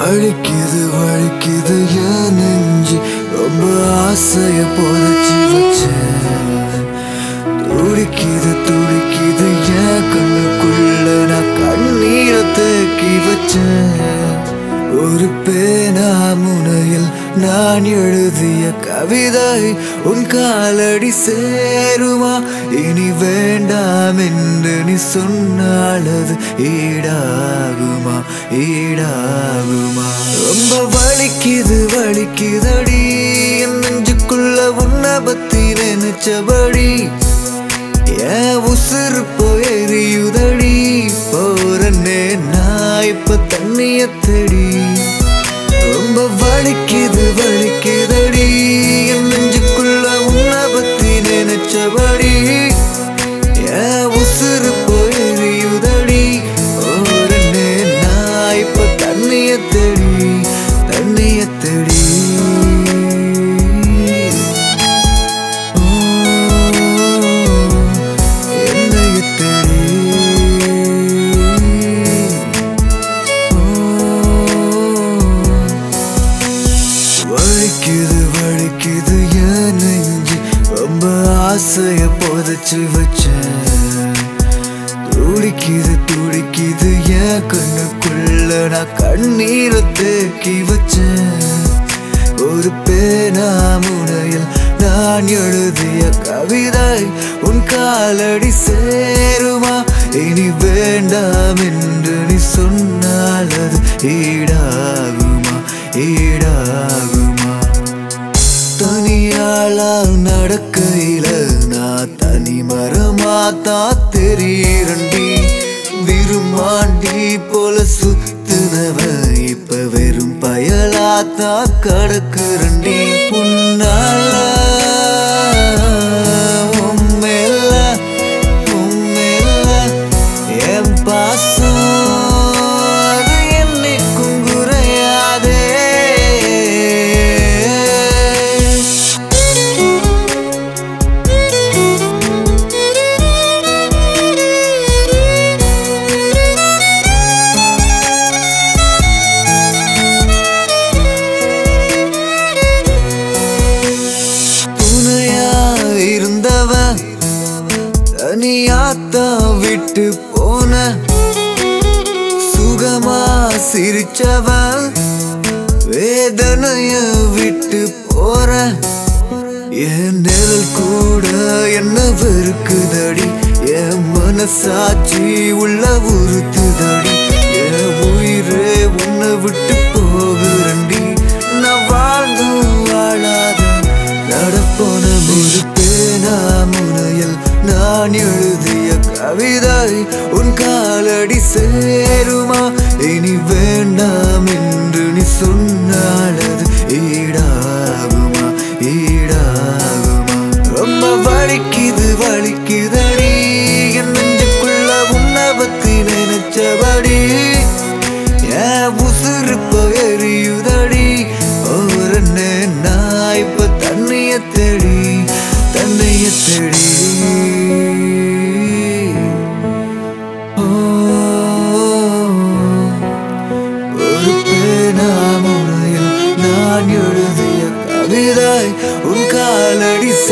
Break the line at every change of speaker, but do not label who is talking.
வலிக்குது வலிக்குது என் நெஞ்சு ரொம்ப ஆசைய புதைச்சி வச்சேன் துடிக்குது துடிக்குது என் கண்ணுக்குள்ள நான் கண்ணீரை தேக்கி வச்சேன் ஒரு பேனா முனையில் நான் எழுதிய கவிதை உன் காலடி சேருமா இனி வேண்டாம் என்று நீ சொன்னால் அது ஈடாகுமா ஈடாகுமா ரொம்ப வலிக்குது வலிக்குதடி என் நெஞ்சுக்குள்ள உன்னை பத்தி நினைச்சபடி என் உசுறு போயறியுதடி போறனே நான் இப்ப தண்ணிய தேடி ரொம்ப வலிக்குது வலிக்குதடி என் நெஞ்சுக்குள்ள உன்னை பத்தி நினைச்சபடி என் உசுறு போயறியுதடி போறனே நான் இப்ப தண்ணிய தேடி தண்ணிய தேடி என்னைய தேடி வலிக்குது வலிக்குது என் நெஞ்சு ரொம்ப ஆசைய புதைச்சு வச்சேன் துடிக்குது துடிக்குது என் கண்ணுக்குள்ள நான் கண்ணீரை தேக்கி வச்சேன் ஒரு பேனா முனையில் நான் எழுதிய கவிதை உன் காலடி சேருமா இனி வேண்டாம் என்று நீ சொன்னால் அது ஈடாகுமா ஈடாகுமா தனியாளா நடக்கையில நான் தனி மரமா தான் தெரியறண்டி விரும்மாண்டி போல சுத்துனவ இப்ப வெறும் பயலா தான் கடக்குறண்டி உன்னால உன் மேல, உன் மேல என் பாசம் அது என்னைக்கும் குறையாதே துணையா இருந்தவ தனியாத்தான் விட்டு போன சுகமா சிரிச்சவ வேதனைய விட்டு போற என் நிழல் கூட என்ன வெறுக்குதடி என் மனசாட்சி உள்ள உறுத்துதடி என் உயிரே உன்னை விட்டு போகுறண்டி நான் வாழ்ந்தும் வாழாத நடப்போன ஒரு பேனா முனையில் நான் எழுதிய கவிதை உன் காலடி சேருமா இனி வேண்டாம் என்று நீ சொன்னால் அது ஈடாகுமா ஈடாகுமா ரொம்ப வலிக்குது வலிக்குதடி என் நெஞ்சுக்குள்ள உன்னை பத்தி நினைச்சபடி என் உசுறு எரியுதடி ஒரு நான் இப்ப தண்ணிய தேடி தண்ணிய தேடி ஓ, ஒரு பேனா முனையில் நான் எழுதிய கவிதை உன் காலடி